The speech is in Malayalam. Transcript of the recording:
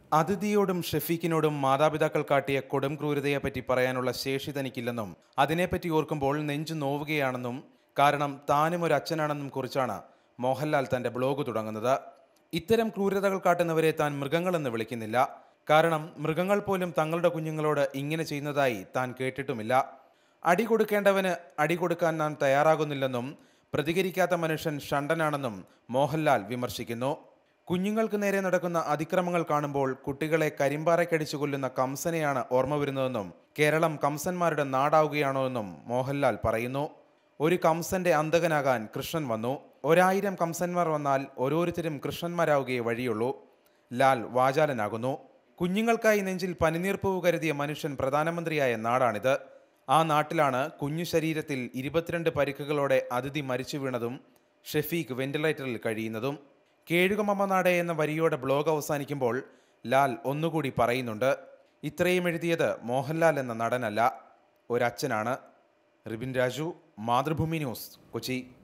അതിഥിയോടും ഷെഫീഖിനോടും മാതാപിതാക്കൾ കാട്ടിയ കൊടും ക്രൂരതയെപ്പറ്റി പറയാനുള്ള ശേഷി തനിക്കില്ലെന്നും അതിനെപ്പറ്റി ഓർക്കുമ്പോൾ നെഞ്ചു നോവുകയാണെന്നും കാരണം താനും ഒരു അച്ഛനാണെന്നും കുറിച്ചാണ് മോഹൻലാൽ തന്റെ ബ്ലോഗ് തുടങ്ങുന്നത് ഇത്തരം ക്രൂരതകൾ കാട്ടുന്നവരെ താൻ മൃഗങ്ങളെന്ന് വിളിക്കുന്നില്ല കാരണം മൃഗങ്ങൾ പോലും തങ്ങളുടെ കുഞ്ഞുങ്ങളോട് ഇങ്ങനെ ചെയ്യുന്നതായി താൻ കേട്ടിട്ടുമില്ല അടി കൊടുക്കേണ്ടവന് അടി കൊടുക്കാൻ നാം തയ്യാറാകുന്നില്ലെന്നും പ്രതികരിക്കാത്ത മനുഷ്യൻ ഷണ്ടനാണെന്നും മോഹൻലാൽ വിമർശിക്കുന്നു കുഞ്ഞുങ്ങൾക്ക് നേരെ നടക്കുന്ന അതിക്രമങ്ങൾ കാണുമ്പോൾ കുട്ടികളെ കരിമ്പാറയ്ക്കടിച്ചു കൊല്ലുന്ന കംസനെയാണ് ഓർമ്മ വരുന്നതെന്നും കേരളം കംസന്മാരുടെ നാടാവുകയാണോ എന്നും മോഹൻലാൽ പറയുന്നു ഒരു കംസന്റെ അന്തകനാകാൻ കൃഷ്ണൻ വന്നു ഒരായിരം കംസന്മാർ വന്നാൽ ഓരോരുത്തരും കൃഷ്ണന്മാരാവുകയേ വഴിയുള്ളൂ ലാൽ വാചാലനാകുന്നു കുഞ്ഞുങ്ങൾക്കായി നെഞ്ചിൽ പനിനീർപ്പൂവ് കരുതിയ മനുഷ്യൻ പ്രധാനമന്ത്രിയായ നാടാണിത് ആ നാട്ടിലാണ് കുഞ്ഞു ശരീരത്തിൽ ഇരുപത്തിരണ്ട് പരിക്കുകളോടെ അതിഥി മരിച്ചു വീണതും ഷെഫീഖ് വെന്റിലേറ്ററിൽ കഴിയുന്നതും കേഴുകമമ്മ നാടേ എന്ന വരിയോടെ ബ്ലോഗ് അവസാനിക്കുമ്പോൾ ലാൽ ഒന്നുകൂടി പറയുന്നുണ്ട് ഇത്രയും എഴുതിയത് മോഹൻലാൽ എന്ന നടനല്ല ഒരച്ഛനാണ് റിബിൻ രാജു മാതൃഭൂമി ന്യൂസ് കൊച്ചി